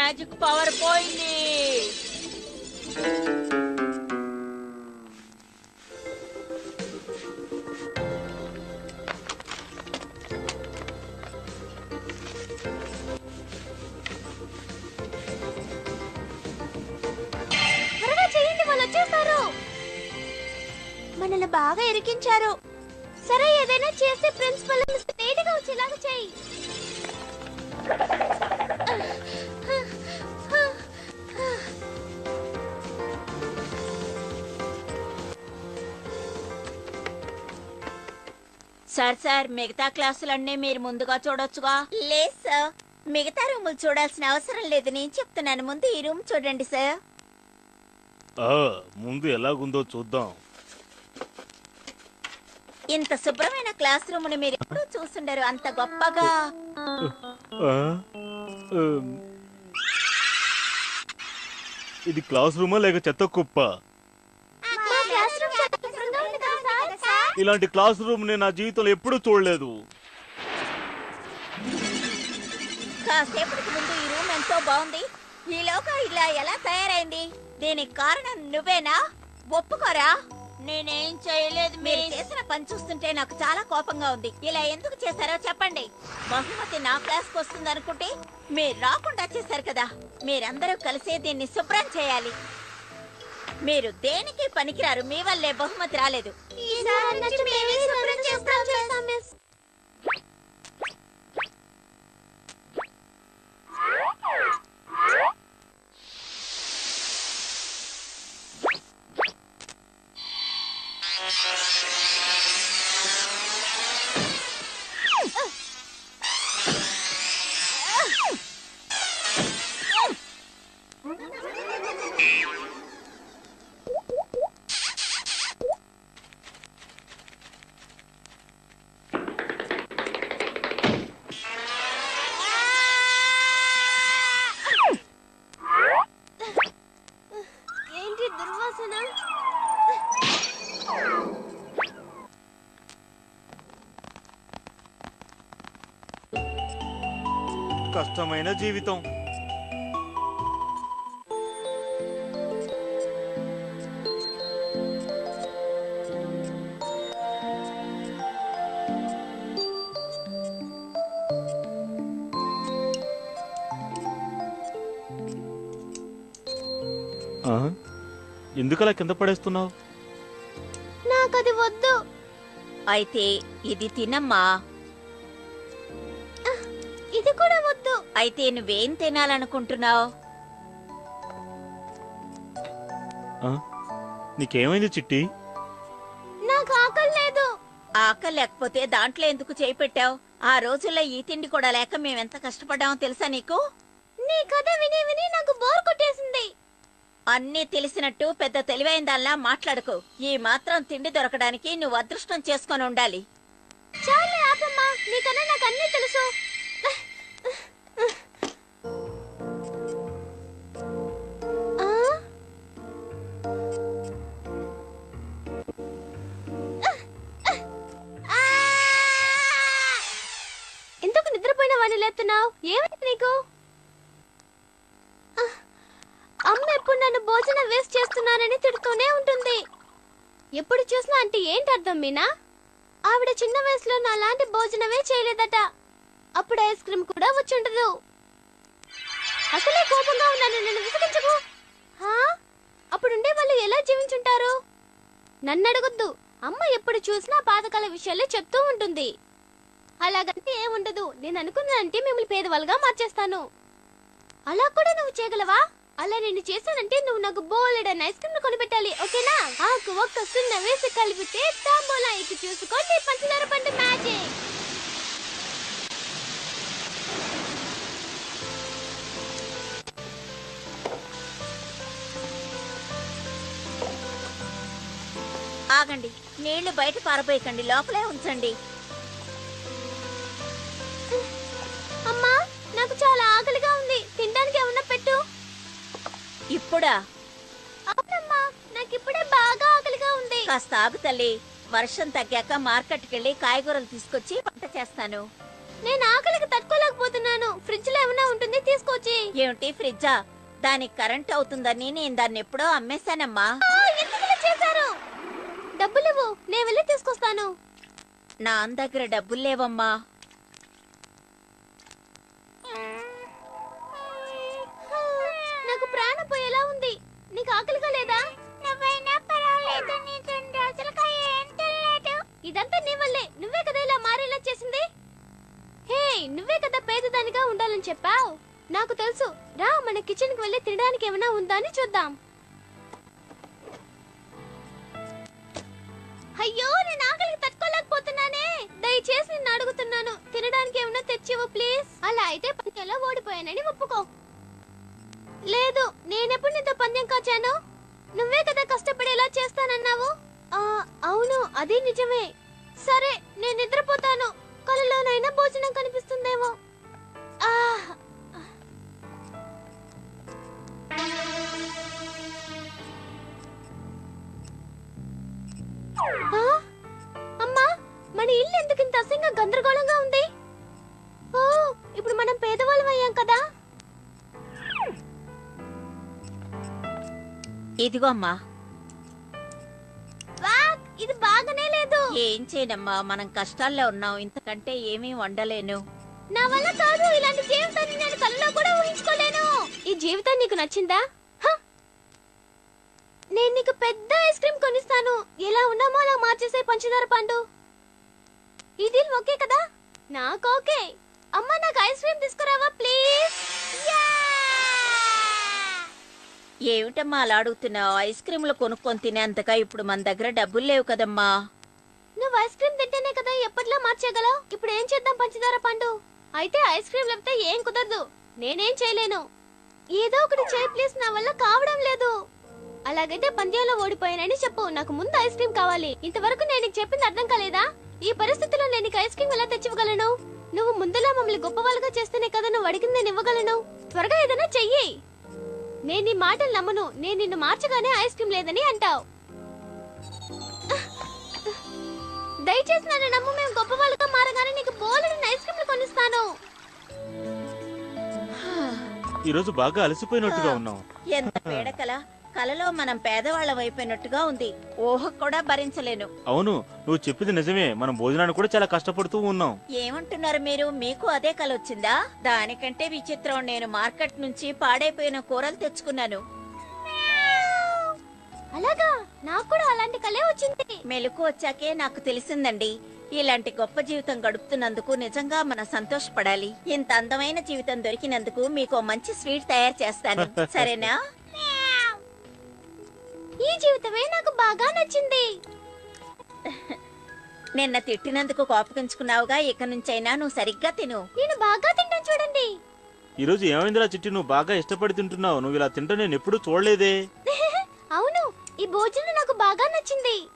Magic power పోయింది త్వరగా చేయండి వాళ్ళు వచ్చేస్తారు మనల్ని బాగా ఇరికించారు సరే ఏదైనా చేసి ప్రిన్సిపల్ నీట్గా వచ్చేలాగా చేయి సార్ సార్ మిగతా క్లాసులన్నీ మీరు ముందుగా చూడొచ్చుగా లేదు సార్ మిగతా రూములు చూడాల్సిన అవసరం లేదు నేను చెప్తున్నాను ముందు ఈ రూమ్ చూడండి సార్ ఆ, ముందు ఎలాగుందో చూద్దాం ఇంత శుభ్రమైన క్లాస్ రూమ్ ని మీరు ఎప్పుడూ చూసుండరు అంత గొప్పగా ఆ, ఉమ్. ఇది క్లాస్ రూమా లేక చెత్త కుప్ప మా క్లాస్ రూమ్ చాలా శుభ్రంగా ఉంది కదా సార్ ఇలాంటి క్లాస్ రూమ్ నేను నా జీవితంలో ఎప్పుడూ చూడలేదు కాసేపటికి ముందు ఈ రూమ్ ఎంతో బాగుంది ఈలోగా ఇలా ఎలా తయారైంది దీనికి కారణం నువ్వేనా ఒప్పుకోరా నేనేం చేయలేదు మీరు మిస్ చేసిన పని చూస్తుంటే నాకు చాలా కోపంగా ఉంది ఇలా ఎందుకు చేశారో చెప్పండి బహుమతి నా క్లాస్ కు వస్తుంది అనుకుంటే మీరు రాకుండా చేశారు కదా మీరందరూ కలిసి దీన్ని శుభ్రం చేయాలి మీరు దేనికి పనికిరారు మీ వల్లే బహుమతి రాలేదు ఈసారి నుంచి మేమే శుభ్రం చేస్తాం చేస్తాం మిస్ ఏంటి దుర్వాసన కష్టమైన జీవితం ఆ? ఎందుకలా కింద పడేస్తున్నావు నాకది వద్దు అయితే ఇది తినమ్మా ఇది కూడా వద్దు అయితే నువ్వేం తినాలనుకుంటున్నావు ఆ? నీకేమైంది చిట్టి నాకు ఆకలి లేదు ఆకలి లేకపోతే దాంట్లో ఎందుకు చేయి పెట్టావు ఆ రోజుల్లో ఈ తిండి కూడా లేక మేమెంత కష్టపడ్డామో తెలుసా నీకు నీ కథ విని విని నాకు బోర్ కొట్టేసింది అన్నీ తెలిసినట్టు పెద్ద తెలివైన దానిలా మాట్లాడుకో ఈ మాత్రం తిండి దొరకడానికి నువ్వు అదృష్టం చేసుకొని ఉండాలి చాలే ఆపమ్మా నీకన్నా నాకు అన్నీ తెలుసు ఆ? ఆ! ఎందుకు నిద్రపోయిన వాడిని లేపుతున్నావు ఏమైంది నీకు ఆ, అమ్మ ఎప్పుడు నన్ను భోజనం వేస్ట్ చేస్తున్నానని తిడుతూనే ఉంటుంది ఎప్పుడు చూసినా అంటే ఏంటి అర్థం మీనా ఆవిడ చిన్న వయసులో నా లాంటి భోజనమే చేయలేదట అప్పుడు ఐస్ క్రీమ్ కూడా వచ్చుండదు అసలే కోపంగా ఉన్నాను నన్ను విసిగించకు హా? అప్పుడుండే వాళ్ళు ఎలా జీవించుంటారు నన్ను అడగొద్దు అమ్మ ఎప్పుడు చూసినా పాతకాల విషయాలే చెప్తూ ఉంటుంది అలాగంటే ఏముండదు నేను అనుకున్నానంటే మిమ్మల్ని పేదవాళ్ళుగా మార్చేస్తాను అలా కూడా నువ్వు చేయగలవా అలా నేను చేశానంటే నువ్వు నాకు బోలెడన్ ఐస్ క్రీమ్ కొనిపెట్టాలి ఓకేనా ఆకు ఒక్క సున్న వేసి కలిపితే తాంబూలా ఇచ్చి చూసుకోండి పంచదార పండు మ్యాజిక్ ఆగండి నీళ్లు బయట పారబోయకండి లోపలే ఉంచండి అమ్మా నాకు చాలా ఆకలిగా ఉంది తినడానికి ఏమన్నా పెట్టు ఇప్పుడా అవునమ్మా నాకు ఇప్పుడే బాగా ఆకలిగా ఉంది కాస్త ఆగు తల్లి వర్షం తగ్గాక మార్కెట్కి వెళ్ళి కాయగూరలు తీసుకొచ్చి వంట చేస్తాను నేను ఆకలికి తట్టుకోలేకపోతున్నాను ఫ్రిడ్జ్ లో ఏమన్నా ఉంటుంది తీసుకో బుజ్జి ఏమిటి ఫ్రిడ్జా దానికి కరెంట్ అవుతుందని నేను దాన్ని ఎప్పుడో అమ్మేశానమ్మా ఆ, ఎందుకు ఇలా చేశారు డబ్బులు ఇవ్వు నేను వెళ్ళి తీసుకొస్తాను నా దగ్గర డబ్బులు లేవమ్మా నాకు ప్రాణం పోయేలా ఉంది నీకు ఆకలిగా లేదా నువ్వైనా పర్వాలేదు నీ రెండు రోజులుగా ఏం తినలేదు ఇదంతా నీ వల్లే నువ్వే కదా ఇలా మారేలా చేసింది హే నువ్వే కదా పేదదానిగా ఉండాలని చెప్పావు నాకు తెలుసు రా మన కిచెన్ కి వెళ్ళి తినడానికి ఏమైనా ఉందా అని చూద్దాం అయ్యో నేను ఆకలికి తట్టుకోలేకపోతున్నానే దయచేసి నిన్ను అడుగుతున్నాను తినడానికి ఏమైనా తెచ్చివు ప్లీజ్ అలా అయితే పంచెలో ఓడిపోయానని ఒప్పుకో లేదు నేనెప్పుడు నీతో పందెం కాచాను నువ్వే కదా కష్టపడేలా చేస్తానన్నావు ఆ, అవును అది నిజమే సరే నేను నిద్రపోతాను కలలోనైనా భోజనం కనిపిస్తుందేమో ఆ ఆ? అమ్మా మన ఇల్లు ఎందుకు ఇంత అసహ్యంగా గందరగోళంగా ఉంది ఓ ఇప్పుడు మనం పేదవాళ్ళం అయ్యాం కదా ఇదిగో అమ్మా వాక్ ఇది బాగానే లేదు ఏం చేయనమ్మా మనం కష్టాల్లో ఉన్నాం ఇంతకంటే ఏమీ వండలేను నా వల్ల కాదు ఇలాంటి జీవితాన్ని నేను కల్లో కూడా ఊహించుకోలేను ఈ జీవితం నీకు నచ్చిందా హ! నేను నీకు పెద్ద ఐస్ క్రీమ్ కొనిస్తాను ఎలా ఉన్నామో అలా మార్చేసే పంచదార పండు ఇది ఓకే కదా నాకు ఓకే అమ్మ నాకు ఐస్ క్రీమ్ తీసుకురావా ప్లీజ్ ఏమిటమ్మా అలా అడుగుతున్నావు ఐస్ క్రీములు కొనుక్కొని తినేంతగా ఇప్పుడు మన దగ్గర డబ్బులు లేవు కదమ్మా నువ్వు ఐస్ క్రీమ్ తింటేనే కదా ఎప్పటిలా మార్చేయగలవు ఇప్పుడు ఏం చేద్దాం పంచదార పండు అయితే ఐస్ క్రీమ్ లేకపోతే ఏం కుదరదు నేనేం చేయలేను ఏదో ఒకటి చేయి ప్లీజ్ నా వల్ల కావడం లేదు అలాగైతే పంద్యంలో ఓడిపోయానని చెప్పు నాకు ముందు ఐస్ క్రీమ్ కావాలి ఇంతవరకు నేను నీకు చెప్పింది అర్థం కాలేదా ఈ పరిస్థితిలో నేను నీకు ఐస్ క్రీమ్ ఎలా తెచ్చివ్వగలను నువ్వు ముందులా మమ్మల్ని గొప్పవాళ్ళుగా చేస్తేనే కదా నువ్వు అడిగింది నేను ఇవ్వగలను త్వరగా ఏదైనా చెయ్యి నేను నీ మాటలు నమ్మను నేను నిన్ను మార్చగానే ఐస్ క్రీమ్ లేదని అంటావు దయచేసి నన్ను నమ్ము మేము గొప్ప వాళ్ళగా మారగానే నీకు బోలెడు ఐస్ క్రీమ్లు కొనిస్తాను ఈ రోజు బాగా అలసిపోయినట్టుగా ఉన్నావు ఎంత పేడకల కలలో మనం పేదవాళ్ళం అయిపోయినట్టుగా ఉంది ఊహ కూడా భరించలేను అవును నువ్వు చెప్పింది నిజమే మనం భోజనానికి కూడా చాలా కష్టపడుతూ ఉన్నాం ఏమంటున్నారు మీరు మీకు అదే కల వచ్చిందా దానికంటే విచిత్రం నేను మార్కెట్ నుంచి పాడైపోయిన కూరలు తెచ్చుకున్నాను అలాగా నాకు కూడా అలాంటి కలే వచ్చింది మెలకు వచ్చాకే నాకు తెలిసిందండి ఇలాంటి గొప్ప జీవితం గడుపుతున్నందుకు నిజంగా మనం సంతోషపడాలి ఇంత అందమైన జీవితం దొరికినందుకు మీకు మంచి స్వీట్ తయారు చేస్తాను సరేనా ఈ జీవితమే నాకు బాగా నచ్చింది నిన్న తిట్టినందుకు కోపగించుకున్నావుగా ఇక నుంచైనా నువ్వు సరిగ్గా తిను నేను బాగా తింటాను చూడండి ఈ రోజు ఏమైందిరా చిట్టి నువ్వు బాగా ఇష్టపడి తింటున్నావు నువ్వు ఇలా తింటా నేను ఎప్పుడూ చూడలేదే అవును ఈ భోజనం నాకు బాగా నచ్చింది